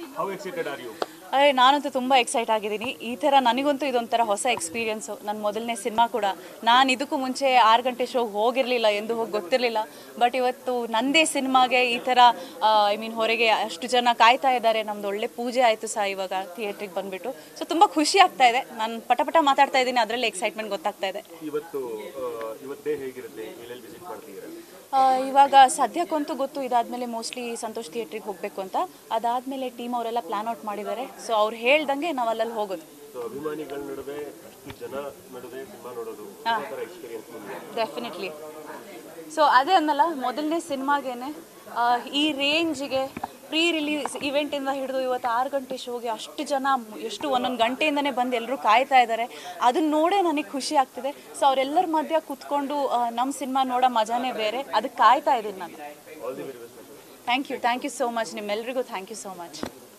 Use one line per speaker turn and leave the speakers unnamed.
How excited are you
ಅರೆ ನಾನಂತೂ ತುಂಬ ಎಕ್ಸೈಟ್ ಆಗಿದ್ದೀನಿ ಈ ಥರ ನನಗಂತೂ ಇದೊಂಥರ ಹೊಸ ಎಕ್ಸ್ಪೀರಿಯನ್ಸು ನನ್ನ ಮೊದಲನೇ ಸಿನಿಮಾ ಕೂಡ ನಾನು ಇದಕ್ಕೂ ಮುಂಚೆ ಆರು ಗಂಟೆ ಶೋಗೆ ಹೋಗಿರಲಿಲ್ಲ ಎಂದು ಹೋಗಿ ಗೊತ್ತಿರಲಿಲ್ಲ ಬಟ್ ಇವತ್ತು ನಂದೇ ಸಿನಿಮಾಗೆ ಈ ಥರ ಐ ಮೀನ್ ಹೊರಗೆ ಅಷ್ಟು ಜನ ಕಾಯ್ತಾ ಇದ್ದಾರೆ ನಮ್ದು ಒಳ್ಳೆ ಪೂಜೆ ಆಯಿತು ಸಹ ಇವಾಗ ಥಿಯೇಟ್ರಿಗೆ ಬಂದುಬಿಟ್ಟು ಸೊ ತುಂಬ ಖುಷಿ ಆಗ್ತಾ ಇದೆ ನಾನು ಪಟ ಪಟ ಮಾತಾಡ್ತಾ ಇದ್ದೀನಿ ಅದರಲ್ಲಿ ಎಕ್ಸೈಟ್ಮೆಂಟ್ ಗೊತ್ತಾಗ್ತಾ ಇದೆ
ಇವತ್ತು ಆ, ಇವತ್ತೇ ಹೇಗಿರುತ್ತೆ ಎಲ್ಲೆಲ್ಲಿ ವಿಸಿಟ್ ಮಾಡ್ತಿದ್ದೀರಾ
ಆ, ಇವಾಗ ಸದ್ಯಕ್ಕಂತೂ ಗೊತ್ತು ಇದಾದ್ಮೇಲೆ ಮೋಸ್ಟ್ಲಿ ಸಂತೋಷ್ ಥಿಯೇಟ್ರಿಗೆ ಹೋಗಬೇಕು ಅಂತ ಅದಾದಮೇಲೆ ಟೀಮ್ ಅವರೆಲ್ಲ ಪ್ಲಾನ್ ಔಟ್ ಮಾಡಿದ್ದಾರೆ ಸೊ ಅವ್ರು ಹೇಳ್ದಂಗೆ ನಾವು ಅಲ್ಲಲ್ಲಿ ಹೋಗೋದು
ಸೊ ಅಭಿಮಾನಿಗಳ ನಡುವೆ ಅಷ್ಟು ಜನ ನಡುವೆ ಸಿನಿಮಾ ನೋಡೋದು
ಹಾ.
ಯಾವ ಥರ ಎಕ್ಸ್ಪೀರಿಯನ್ಸ್ ನಿಮಗೆ
ಡೆಫಿನೆಟ್ಲಿ ಸೊ ಅದೇ ಅನ್ನಲ್ಲ ಮೊದಲನೇ ಸಿನಿಮಾಗೇನೆ ಈ ರೇಂಜಿಗೆ ಪ್ರೀ ರಿಲೀಸ್ ಇವೆಂಟಿಂದ ಹಿಡಿದು ಇವತ್ತು ಆರು ಗಂಟೆ ಶೋಗೆ ಅಷ್ಟು ಜನ ಎಷ್ಟು ಒಂದೊಂದು ಗಂಟೆಯಿಂದನೇ ಬಂದು ಎಲ್ಲರೂ ಕಾಯ್ತಾ ಇದ್ದಾರೆ ಅದನ್ನ ನೋಡೇ ನನಗೆ ಖುಷಿ ಆಗ್ತಿದೆ ಸೊ ಅವರೆಲ್ಲರ ಮಧ್ಯ ಕುತ್ಕೊಂಡು ನಮ್ಮ ಸಿನಿಮಾ ನೋಡೋ ಮಜಾನೇ ಬೇರೆ ಅದಕ್ಕೆ ಕಾಯ್ತಾ ಇದ್ದೀನಿ ನಾನು
all the very best
thank you thank you so much ನಿಮ್ಮೆಲ್ಲರಿಗೂ ಥ್ಯಾಂಕ್ ಯು ಸೋ ಮಚ್